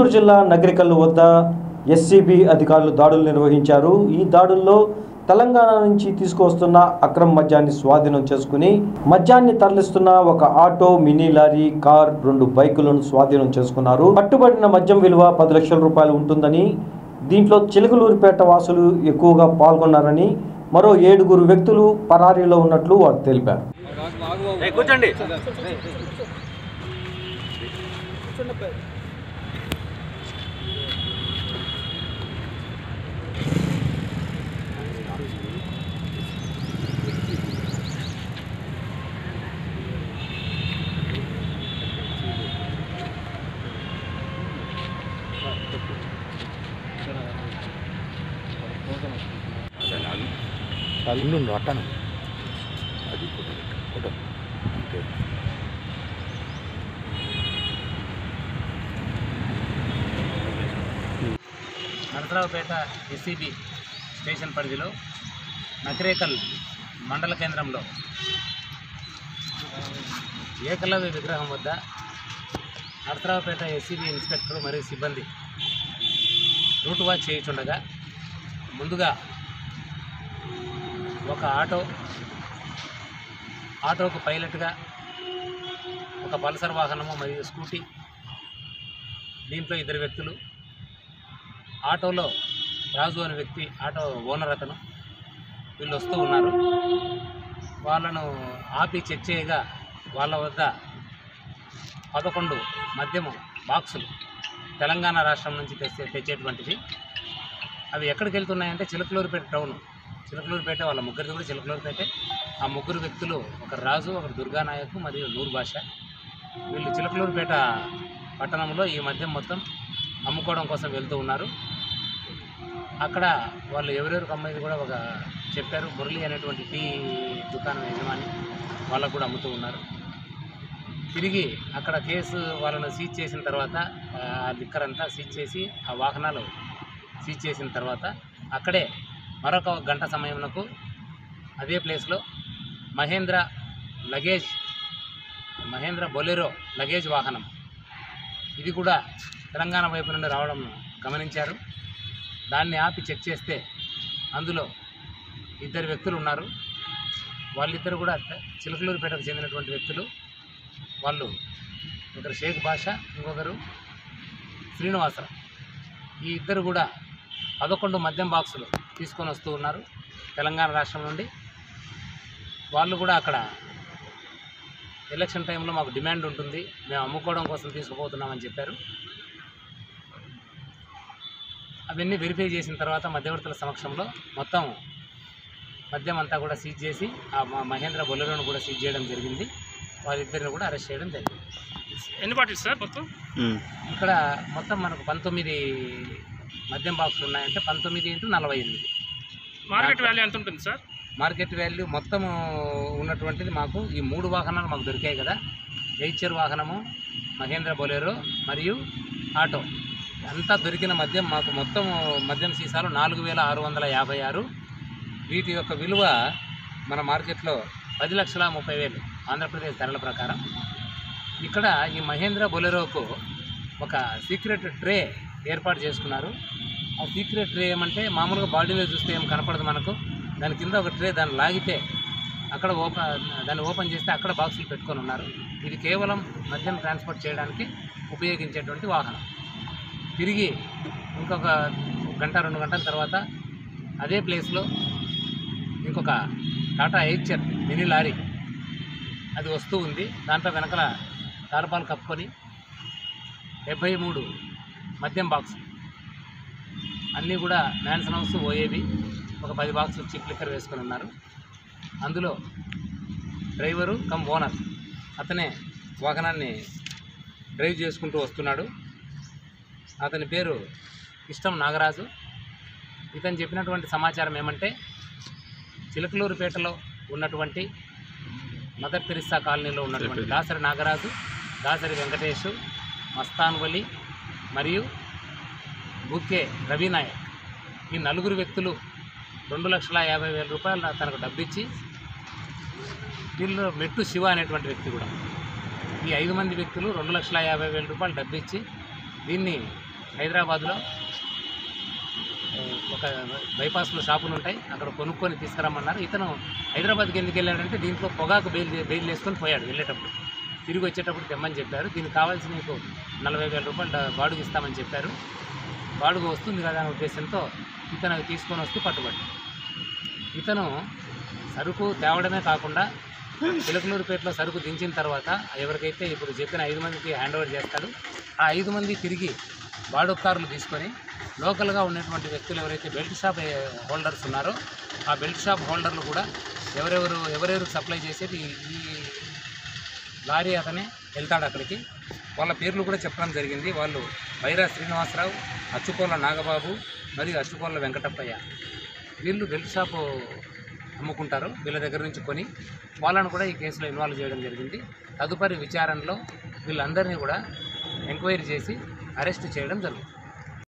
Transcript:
గుంటూరు జిల్లా నగరికల్లు వద్ద ఎస్సీబీ అధికారులు దాడులు నిర్వహించారు ఈ దాడుల్లో తెలంగాణ నుంచి తీసుకువస్తున్న అక్రమ మద్యాన్ని స్వాధీనం చేసుకుని మద్యాన్ని తరలిస్తున్న ఒక ఆటో మినీ లారీ కార్ రెండు బైకులను స్వాధీనం చేసుకున్నారు పట్టుబడిన మద్యం విలువ పది లక్షల రూపాయలు ఉంటుందని దీంట్లో చిలుకలూరిపేట వాసులు ఎక్కువగా పాల్గొన్నారని మరో ఏడుగురు వ్యక్తులు పరారీలో ఉన్నట్లు వారు తెలిపారు కూర్చోండి ఉండు అట్టాను అది photo photo okay Narasaraopet SCB station పరిధిలో నకరేకల్ మండల కేంద్రంలో ఏకలవ్య విగ్రహం వద్ద నరసరావుపేట ఎస్సీబీ ఇన్స్పెక్టర్ మరియు సిబ్బంది రూట్ వాచ్ చేయుచుండగా ముందుగా ఒక ఆటో ఆటోకు పైలట్గా ఒక పల్సర్ వాహనము మరియు స్కూటీ దీంట్లో ఇద్దరు వ్యక్తులు ఆటోలో రాజు అనే వ్యక్తి ఆటో ఓనర్ అతను వీళ్ళు వస్తూ ఉన్నారు వాళ్ళను ఆపి చెక్ చేయగా వాళ్ళ వద్ద పదకొండు మద్యము బాక్సులు తెలంగాణ రాష్ట్రం నుంచి తెచ్చే తెచ్చేటువంటివి అవి ఎక్కడికి వెళ్తున్నాయంటే చిలకలూరుపేట టౌన్ చిలకలూరుపేట వాళ్ళ ముగ్గురిది కూడా చిలకలూరుపేట ఆ ముగ్గురు వ్యక్తులు ఒకరు రాజు ఒకరు దుర్గానాయకు మరియు నూరు భాష వీళ్ళు చిలకలూరుపేట పట్టణంలో ఈ మద్యం మొత్తం అమ్ముకోవడం కోసం వెళ్తూ ఉన్నారు అక్కడ వాళ్ళు ఎవరెవరికి అమ్మేది కూడా ఒక చెప్పారు మురళి అనేటువంటి టీ దుకాణం యజమాని వాళ్ళకు కూడా అమ్ముతూ ఉన్నారు తిరిగి అక్కడ కేసు వాళ్ళను సీజ్ చేసిన తర్వాత ఆ లిక్కర్ అంతా సీజ్ చేసి ఆ వాహనాలు సీజ్ చేసిన తర్వాత అక్కడే మరొక గంట సమయంలో అదే ప్లేస్లో Mahindra luggage Mahindra Bolero luggage వాహనం ఇది కూడా తెలంగాణ వైపు నుండి రావడం గమనించారు దాన్ని ఆపి చెక్ చేస్తే అందులో ఇద్దరు వ్యక్తులు ఉన్నారు వాళ్ళిద్దరు కూడా చిలకలూరుపేటకు చెందినటువంటి వ్యక్తులు వాళ్ళు ఒకరు షేక్ భాష ఇంకొకరు శ్రీనివాసరావు ఈ ఇద్దరు కూడా పదకొండు మద్యం బాక్సులు తీసుకొని వస్తూ ఉన్నారు తెలంగాణ రాష్ట్రం నుండి వాళ్ళు కూడా అక్కడ ఎలక్షన్ టైంలో మాకు డిమాండ్ ఉంటుంది మేము అమ్ముకోవడం కోసం తీసుకుపోతున్నామని చెప్పారు అవన్నీ వెరిఫై చేసిన తర్వాత మధ్యవర్తుల సమక్షంలో మొత్తం మద్యం అంతా కూడా సీజ్ చేసి ఆ మ- మహేంద్ర బొలెరోను కూడా సీజ్ చేయడం జరిగింది వారిద్దరిని కూడా అరెస్ట్ చేయడం జరిగింది ఎన్ని బాటిల్స్ సార్ మొత్తం ఇక్కడ మొత్తం మనకు పంతొమ్మిది మద్యం బాక్సులు ఉన్నాయంటే పంతొమ్మిది ఇంటూ నలభై ఎనిమిది మార్కెట్ వాల్యూ ఎంత ఉంటుంది సార్ మార్కెట్ వాల్యూ మొత్తం ఉన్నటువంటిది మాకు ఈ మూడు వాహనాలు మాకు దొరికాయి కదా ఎయిచర్ వాహనము మహేంద్ర బొలెరో మరియు ఆటో అంతా దొరికిన మద్యం మాకు మొత్తం మద్యం సీసాలు నాలుగు వేల ఆరు వందల యాభై ఆరు వీటి యొక్క విలువ మన మార్కెట్లో పది లక్షల ముప్పై వేలు ఆంధ్రప్రదేశ్ ధరల ప్రకారం ఇక్కడ ఈ మహేంద్ర బొలెరోకు ఒక సీక్రెట్ ట్రే ఏర్పాటు చేసుకున్నారు ఆ సీక్రెట్ ట్రే ఏమంటే మామూలుగా బాడీలో చూస్తే ఏం కనపడదు మనకు దాని కింద ఒక ట్రే దాన్ని లాగితే అక్కడ ఓపెన్ దాన్ని ఓపెన్ చేస్తే అక్కడ బాక్సులు పెట్టుకొని ఉన్నారు ఇది కేవలం మద్యం ట్రాన్స్పోర్ట్ చేయడానికి ఉపయోగించేటువంటి వాహనం తిరిగి ఇంకొక గంట రెండు గంటల తర్వాత అదే ప్లేస్లో ఇంకొక టాటా ఎయిచర్ మినీ లారీ అది వస్తూ ఉంది దాంట్లో వెనకల తారపాలు కప్పుకొని డెబ్బై మూడు మద్యం బాక్స్ అన్నీ కూడా మ్యాన్సన్ హౌస్ ఓఏబి ఒక పది బాక్సులు చిప్ లిక్కర్ వేసుకొని ఉన్నారు అందులో డ్రైవరు కమ్ ఓనర్ అతనే వాహనాన్ని డ్రైవ్ చేసుకుంటూ వస్తున్నాడు అతని పేరు ఇష్టం నాగరాజు ఇతను చెప్పినటువంటి సమాచారం ఏమంటే చిలకలూరుపేటలో ఉన్నటువంటి మదర్ తెరిస్సా కాలనీలో ఉన్నటువంటి దాసరి నాగరాజు దాసరి వెంకటేష్ మస్తాన్ వలి మరియు బుకే రవినాయక్ ఈ నలుగురు వ్యక్తులు రెండు లక్షల యాభై వేల రూపాయలు తనకు డబ్బిచ్చి వీళ్ళు మెట్టు శివ అనేటువంటి వ్యక్తి కూడా ఈ ఐదు మంది వ్యక్తులు రెండు లక్షల యాభై వేల రూపాయలు డబ్బిచ్చి దీన్ని హైదరాబాద్లో ఆ, ఒక బైపాస్లో షాపులు ఉంటాయి అక్కడ కొనుక్కొని తీసుకురమ్మన్నారు ఇతను హైదరాబాద్కి ఎందుకు వెళ్ళాడంటే దీంట్లో పొగాకు బెయిల్ బెయిల్ వేసుకొని పోయాడు వెళ్ళేటప్పుడు తిరిగి వచ్చేటప్పుడు తెమ్మని చెప్పారు దీనికి కావాల్సిన మీకు నలభై వేల రూపాయలు డ- బాడుగు ఇస్తామని చెప్పారు బాడుగు వస్తుంది కదా అనే ఉద్దేశంతో ఇతను అవి తీసుకొని వస్తూ పట్టుబడి ఇతను సరుకు తేవడమే కాకుండా చిలకలూరుపేటలో సరుకు దించిన తర్వాత ఎవరికైతే ఇప్పుడు చెప్పిన ఐదు మందికి హ్యాండ్ ఓవర్ చేస్తాడు ఆ ఐదు మంది తిరిగి బాడుకారులు తీసుకొని లోకల్గా ఉన్నటువంటి వ్యక్తులు ఎవరైతే బెల్ట్ షాప్ ఏ, హోల్డర్స్ ఉన్నారో ఆ బెల్ట్ షాప్ హోల్డర్లు కూడా ఎవరెవరు ఎవరెవరు సప్లై చేసేది ఈ- ఈ లారీ అతనే వెళ్తాడు అక్కడికి వాళ్ళ పేర్లు కూడా చెప్పడం జరిగింది వాళ్ళు వైరా శ్రీనివాసరావు అచ్చుకోళ్ళ నాగబాబు మరియు అచ్చుకోళ్ళ వెంకటప్పయ్య వీళ్ళు బెల్ట్ షాపు అమ్ముకుంటారు వీళ్ళ దగ్గర నుంచి కొని వాళ్ళను కూడా ఈ కేసులో ఇన్వాల్వ్ చేయడం జరిగింది తదుపరి విచారణలో వీళ్ళందరినీ కూడా ఎంక్వైరీ చేసి అరెస్ట్ చేయడం జరుగుతుంది